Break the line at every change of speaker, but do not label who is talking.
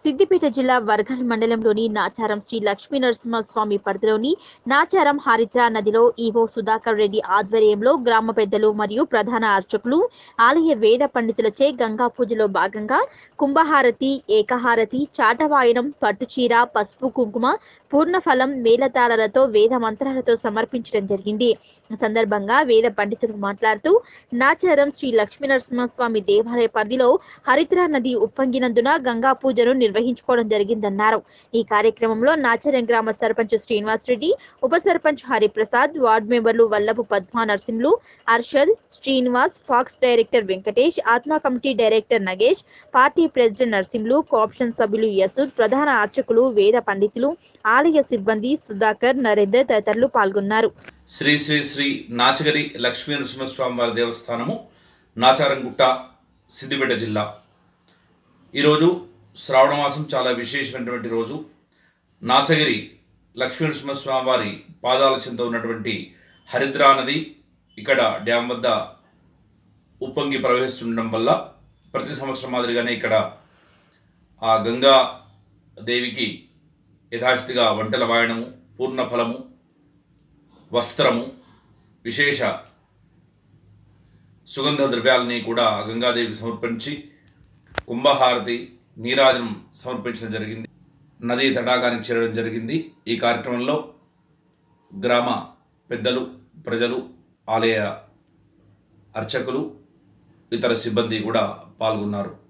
సిద్దిపేట జిల్లా వర్గల్ మండలంలోని నాచారం శ్రీ లక్ష్మీ నరసింహస్వామి పరిధిలోని నాచారం హరిద్రా నదిలో ఈవో సుధాకర్ రెడ్డి ఆధ్వర్యంలో గ్రామ పెద్దలు మరియు ప్రధాన అర్చకులు ఆలయ వేద పండితులచే గంగా పూజలో భాగంగా కుంభహారతి ఏకహారతి చాటవాయనం పట్టుచీర పసుపు కుంకుమ పూర్ణఫలం మేళతాళాలతో వేద మంత్రాలతో సమర్పించడం జరిగింది ఈ సందర్భంగా వేద పండితులు మాట్లాడుతూ నాచారం శ్రీ లక్ష్మీ నరసింహస్వామి దేవాలయ పరిధిలో హరిద్రా నది ఉప్పొంగినందున గంగా పూజను నిర్వహించుకోవడం జరిగిందన్నారు ఈ కార్యక్రమంలో నాచారం గ్రామ సర్పంచ్ శ్రీనివాస్ రెడ్డి ఉప సర్పంచ్ హరిప్రసాద్ వార్డు మెంబర్లు Vallabhu Padma Narsimhulu Arshad Srinivas PACS director Venkatesh ATMA committee director Nagesh party president Narsimhulu cooption సభ్యులు యసూద్ ప్రధాన అర్చకులు వేద పండితులు ఆలయ సిబ్బంది సుధాకర్ నరేందర్ తదితరులు పాల్గొన్నారు
శ్రీ శ్రీ శ్రీ నాచగరి లక్ష్మీ నరసింహస్వామి వారి దేవస్థానము నాచారంగుట్ట సిద్దిపేట జిల్లా ఈరోజు శ్రావణ మాసం చాలా విశేషమైనటువంటి రోజు నాచగిరి లక్ష్మీ నరసింహస్వామి వారి పాదాల చెంత ఉన్నటువంటి హరిద్రా నది ఇక్కడ డ్యాం వద్ద ఉప్పొంగి ప్రవహిస్తుండడం వల్ల ప్రతి సంవత్సరం మాదిరిగానే ఇక్కడ ఆ గంగా దేవికి యథాస్థితిగా వంటల వాయనము పూర్ణ ఫలము వస్త్రము విశేష సుగంధ ద్రవ్యాలని కూడా గంగాదేవికి సమర్పించి కుంభహారతి నీరాజనం సమర్పించడం జరిగింది నదీ తటాకానికి చేరడం జరిగింది ఈ కార్యక్రమంలో గ్రామ పెద్దలు ప్రజలు ఆలయ అర్చకులు ఇతర సిబ్బంది కూడా పాల్గొన్నారు